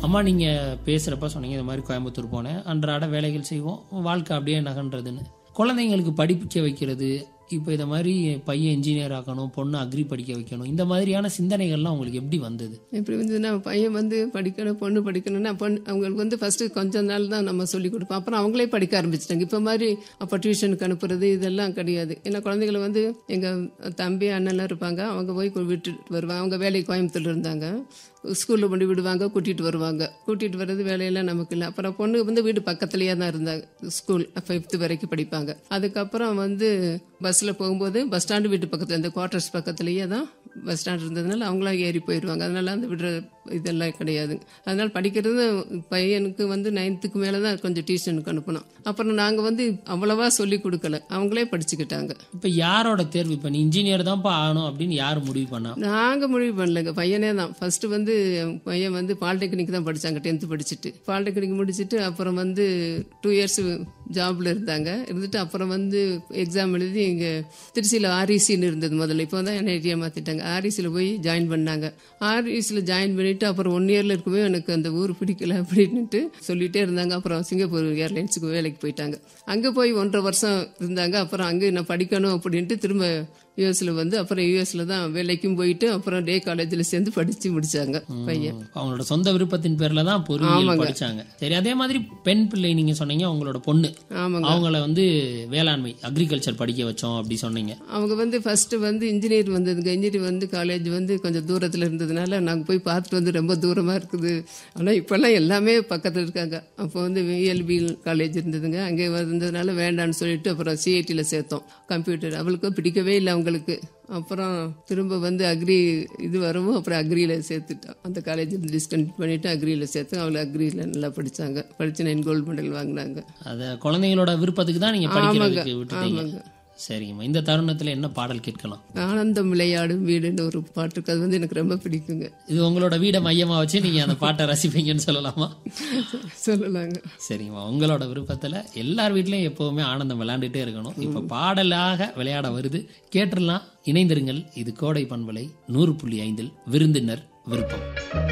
அம்மா நீங்கள் பேசுகிறப்ப சொன்னீங்க இந்த மாதிரி கோயம்புத்தூர் போனேன் அன்றாட வேலைகள் செய்வோம் வாழ்க்கை அப்படியே நகன்றதுன்னு குழந்தைங்களுக்கு படிக்க வைக்கிறது இப்போ இந்த மாதிரி பையன் இன்ஜினியர் ஆக்கணும் பொண்ணு அக்ரி படிக்க வைக்கணும் இந்த மாதிரியான சிந்தனைகள்லாம் உங்களுக்கு எப்படி வந்தது எப்படி வந்ததுன்னா பையன் வந்து படிக்கணும் பொண்ணு படிக்கணும்னா பொண்ணு அவங்களுக்கு வந்து ஃபர்ஸ்ட் கொஞ்ச நாள் தான் நம்ம சொல்லி கொடுப்போம் அப்புறம் அவங்களே படிக்க ஆரம்பிச்சிட்டாங்க இப்போ மாதிரி அப்போ டியூஷனுக்கு அனுப்புறது இதெல்லாம் கிடையாது ஏன்னா குழந்தைகளை வந்து எங்கள் தம்பி அண்ணன்லாம் இருப்பாங்க அவங்க போய் கு- விட்டுட்டு வருவாங்க அவங்க வேலைக்கு கோயம்புத்தூர்ல இருந்தாங்க ஸ்கூலில் கொண்டு விடுவாங்க கூட்டிகிட்டு வருவாங்க கூட்டிகிட்டு வர்றது வேலையெல்லாம் நமக்கு இல்லை அப்புறம் பொண்ணு வந்து வீடு பக்கத்துலேயே தான் இருந்தாங்க ஸ்கூல் ஃபிஃப்த்து வரைக்கும் படிப்பாங்க அதுக்கப்புறம் வந்து பஸ்ஸில் போகும்போது பஸ் ஸ்டாண்டு வீட்டு பக்கத்தில் இந்த குவார்ட்டர்ஸ் பக்கத்துலேயே தான் பஸ் ஸ்டாண்ட் இருந்ததுனால அவங்களாம் ஏறி போயிடுவாங்க அதனால அந்த விடுற இதெல்லாம் கிடையாது அதனால படிக்கிறது பையனுக்கு வந்து நைன்த்துக்கு மேலே தான் கொஞ்சம் டியூஷனுக்கு அனுப்பணும் அப்புறம் நாங்கள் வந்து அவ்வளவா சொல்லி கொடுக்கல அவங்களே படிச்சுக்கிட்டாங்க இப்போ யாரோட தேர்வு இப்போ நீ இன்ஜினியர் தான்ப்பா ஆகணும் அப்படின்னு யார் முடிவு பண்ணா நாங்கள் முடிவு பண்ணலங்க பையனே தான் ஃபர்ஸ்ட் வந்து என் பையன் வந்து பாலிடெக்னிக் தான் படிச்சாங்க டென்த்து படிச்சுட்டு பாலிடெக்னிக் முடிச்சுட்டு அப்புறம் வந்து டூ இயர்ஸ் ஜாப்ல இருந்தாங்க இருந்துட்டு அப்புறம் வந்து எக்ஸாம் எழுதி இங்கே திருச்சியில் ஆர்இசின்னு இருந்தது முதல்ல இப்போ தான் என்ஐடியா மாற்றிட்டாங்க ஆர்இசியில் போய் ஜாயின் பண்ணாங்க ஆர்இசியில் ஜாயின் பண்ணிட்டு அப்புறம் ஒன் இயர்ல இருக்கவே எனக்கு அந்த ஊர் பிடிக்கல அப்படின்ட்டு சொல்லிட்டே இருந்தாங்க அப்புறம் சிங்கப்பூர் ஏர்லைன்ஸுக்கு வேலைக்கு போயிட்டாங்க அங்கே போய் ஒன்றரை வருஷம் இருந்தாங்க அப்புறம் அங்கே நான் படிக்கணும் அப்படின்ட்டு திரும்ப யூஎஸ்ல வந்து அப்புறம் யூஎஸ்ல தான் வேலைக்கும் போயிட்டு அப்புறம் டே காலேஜில் சேர்ந்து படிச்சு முடிச்சாங்க பையன் அவங்களோட சொந்த விருப்பத்தின் பேர்ல தான் பொறியியல் படிச்சாங்க சரி அதே மாதிரி பெண் பிள்ளை நீங்க சொன்னீங்க உங்களோட பொண்ணு ஆமாங்க அவங்கள வந்து வேளாண்மை அக்ரிகல்ச்சர் படிக்க வச்சோம் அப்படி சொன்னீங்க அவங்க வந்து ஃபர்ஸ்ட் வந்து இன்ஜினியர் வந்ததுங்க இன்ஜினியர் வந்து காலேஜ் வந்து கொஞ்சம் தூரத்தில் இருந்ததுனால நாங்கள் போய் பார்த்துட்டு வந்து ரொம்ப தூரமாக இருக்குது ஆனால் இப்போல்லாம் எல்லாமே பக்கத்தில் இருக்காங்க அப்போ வந்து விஎல்பி காலேஜ் இருந்ததுங்க அங்கே வந்ததுனால வேண்டான்னு சொல்லிட்டு அப்புறம் சிஐடியில் சேர்த்தோம் கம்ப்யூட்டர் அவளுக்கு பிடிக்கவே இல்லை அவங்களுக்கு அப்புறம் திரும்ப வந்து அக்ரி இது வரவும் அப்புறம் அக்ரியில் சேர்த்துட்டோம் அந்த காலேஜ் டிஸ்கண்டினியூ பண்ணிட்டு அக்ரியில் சேர்த்து அவளை அக்ரியில் நல்லா படிச்சாங்க படித்து நைன் கோல்டு மெடல் வாங்கினாங்க அத குழந்தைங்களோட விருப்பத்துக்கு தான் நீங்க படிக்கிறதுக்கு விட்டுட்டீங்க ஆமாங்க. சரிங்கம்மா இந்த தருணத்துல என்ன பாடல் கேட்கலாம் ஆனந்தம் விளையாடும் வீடுன்னு ஒரு பாட்டு இருக்கு அது வந்து எனக்கு ரொம்ப பிடிக்குங்க இது உங்களோட வீடை மையமா வச்சு நீங்க அந்த பாட்டை ரசிப்பீங்கன்னு சொல்லலாமா சொல்லலாங்க சரிங்கம்மா உங்களோட விருப்பத்துல எல்லார் வீட்லயும் எப்பவுமே ஆனந்தம் விளையாண்டுட்டே இருக்கணும் இப்ப பாடலாக விளையாட வருது கேட்டுடலாம் இணைந்திருங்கள் இது கோடை பண்பலை நூறு புள்ளி ஐந்தில் விருந்தினர் விருப்பம்